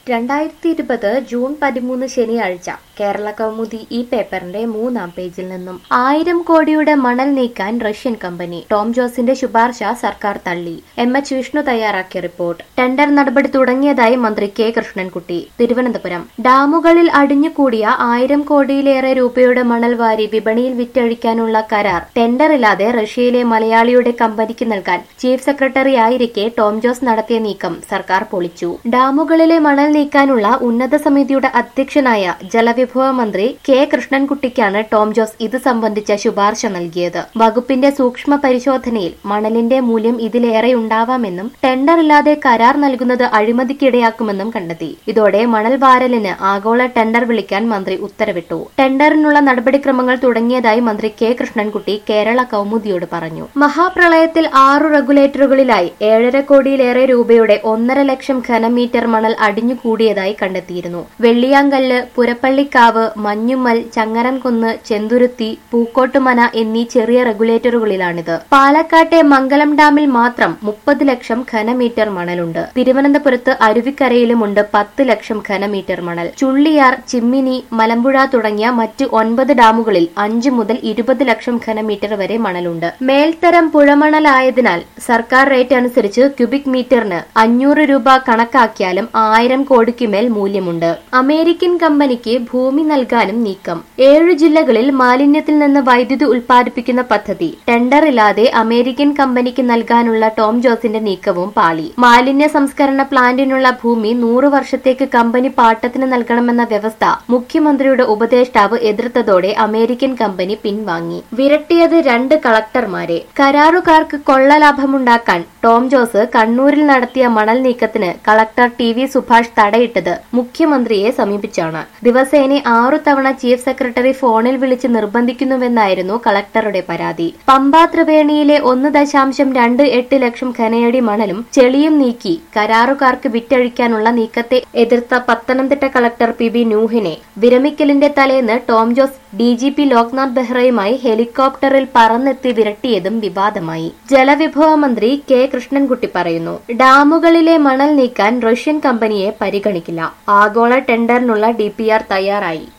രണ്ടായിരത്തി ഇരുപത് ജൂൺ പതിമൂന്ന് ശനിയാഴ്ച കേരള കൗമുദി ഈ പേപ്പറിന്റെ മൂന്നാം പേജിൽ നിന്നും ആയിരം കോടിയുടെ മണൽ നീക്കാൻ റഷ്യൻ കമ്പനി ടോം ജോസിന്റെ ശുപാർശ സർക്കാർ തള്ളി എം എച്ച് വിഷ്ണു തയ്യാറാക്കിയ റിപ്പോർട്ട് ടെൻഡർ നടപടി തുടങ്ങിയതായി മന്ത്രി കെ കൃഷ്ണൻകുട്ടി തിരുവനന്തപുരം ഡാമുകളിൽ അടിഞ്ഞുകൂടിയ ആയിരം കോടിയിലേറെ രൂപയുടെ മണൽ വാരി വിപണിയിൽ വിറ്റഴിക്കാനുള്ള കരാർ ടെൻഡറില്ലാതെ റഷ്യയിലെ മലയാളിയുടെ കമ്പനിക്ക് നൽകാൻ ചീഫ് സെക്രട്ടറി ആയിരിക്കെ ടോം ജോസ് നടത്തിയ നീക്കം സർക്കാർ പൊളിച്ചു ഡാമുകളിലെ മണൽ നീക്കാനുള്ള ഉന്നത സമിതിയുടെ അധ്യക്ഷനായ ജലവിഭവ മന്ത്രി കെ കൃഷ്ണൻകുട്ടിക്കാണ് ടോം ജോസ് ഇത് സംബന്ധിച്ച ശുപാർശ നൽകിയത് വകുപ്പിന്റെ സൂക്ഷ്മ പരിശോധനയിൽ മണലിന്റെ മൂല്യം ഇതിലേറെ ഉണ്ടാവാമെന്നും ടെൻഡറില്ലാതെ കരാർ നൽകുന്നത് അഴിമതിക്കിടയാക്കുമെന്നും കണ്ടെത്തി ഇതോടെ മണൽ വാരലിന് ആഗോള ടെൻഡർ വിളിക്കാൻ മന്ത്രി ഉത്തരവിട്ടു ടെൻഡറിനുള്ള നടപടിക്രമങ്ങൾ തുടങ്ങിയതായി മന്ത്രി കെ കൃഷ്ണൻകുട്ടി കേരള കൗമുദിയോട് പറഞ്ഞു മഹാപ്രളയത്തിൽ ആറു റെഗുലേറ്ററുകളിലായി ഏഴര കോടിയിലേറെ രൂപയുടെ ഒന്നര ലക്ഷം ഘനമീറ്റർ മണൽ അടിഞ്ഞുകൂടിയതായി കണ്ടെത്തിയിരുന്നു വെള്ളിയാങ്കല്ല് പുരപ്പള്ളിക്കാവ് മഞ്ഞുമ്മൽ ചങ്ങരൻകുന്ന് ചെന്തുരുത്തി പൂക്കോട്ടുമന എന്നീ ചെറിയ റെഗുലേറ്ററുകളിലാണിത് പാലക്കാട്ടെ മംഗലം ഡാമിൽ മാത്രം മുപ്പത് ലക്ഷം ഘനമീറ്റർ മണലുണ്ട് തിരുവനന്തപുരത്ത് അരുവിക്കരയിലുമുണ്ട് പത്ത് ലക്ഷം ഘനമീറ്റർ മണൽ ചുള്ളിയാർ ചിമ്മിനി മലമ്പുഴ തുടങ്ങിയ മറ്റ് ഒൻപത് ഡാമുകളിൽ അഞ്ച് മുതൽ ഇരുപത് ലക്ഷം ഘനമീറ്റർ വരെ മണലുണ്ട് മേൽത്തരം പുഴമണലായതിനാൽ സർക്കാർ റേറ്റ് അനുസരിച്ച് ക്യൂബിക് മീറ്ററിന് അഞ്ഞൂറ് രൂപ കണക്കാക്കിയാലും ആയിരം കോടിക്കുമേൽ മൂല്യമുണ്ട് അമേരിക്കൻ കമ്പനിക്ക് ഭൂമി നൽകാനും നീക്കം ഏഴു ജില്ലകളിൽ മാലിന്യത്തിൽ നിന്ന് വൈദ്യുതി ഉൽപ്പാദിപ്പിക്കുന്ന പദ്ധതി ടെൻഡറില്ലാതെ അമേരിക്കൻ കമ്പനിക്ക് നൽകാനുള്ള ടോം ജോസിന്റെ നീക്കവും പാളി മാലിന്യ സംസ്കരണ പ്ലാന്റിനുള്ള ഭൂമി നൂറ് വർഷത്തേക്ക് കമ്പനി പാട്ടത്തിന് നൽകണമെന്ന വ്യവസ്ഥ മുഖ്യമന്ത്രിയുടെ ഉപദേഷ്ടാവ് എതിർത്തതോടെ അമേരിക്കൻ കമ്പനി പിൻവാങ്ങി വിരട്ടിയത് രണ്ട് കളക്ടർമാരെ കരാറുകാർക്ക് കൊള്ളലാഭമുണ്ടാക്കാൻ ടോം ജോസ് കണ്ണൂരിൽ നടത്തിയ മണൽ നീക്കത്തിന് കളക്ടർ ടി വി സുഭാഷ് തടയിട്ടത് മുഖ്യമന്ത്രിയെ സമീപിച്ചാണ് ദിവസേന ആറു തവണ ചീഫ് സെക്രട്ടറി ഫോണിൽ വിളിച്ച് നിർബന്ധിക്കുന്നുവെന്നായിരുന്നു കളക്ടറുടെ പരാതി പമ്പാ ത്രിവേണിയിലെ ഒന്ന് ദശാംശം രണ്ട് എട്ട് ലക്ഷം ഖനയടി മണലും ചെളിയും നീക്കി കരാറുകാർക്ക് വിറ്റഴിക്കാനുള്ള നീക്കത്തെ എതിർത്ത പത്തനംതിട്ട കളക്ടർ പി ബി നൂഹിനെ വിരമിക്കലിന്റെ തലേന്ന് Tom Jose D G P Loknath ബെഹ്റയുമായി ഹെലികോപ്റ്ററിൽ പറന്നെത്തി വിരട്ടിയതും വിവാദമായി ജലവിഭവ മന്ത്രി കെ കൃഷ്ണൻകുട്ടി പറയുന്നു ഡാമുകളിലെ മണൽ നീക്കാൻ റഷ്യൻ കമ്പനിയെ പരിഗണിക്കില്ല ആഗോള ടെൻഡറിനുള്ള ഡി തയ്യാറായി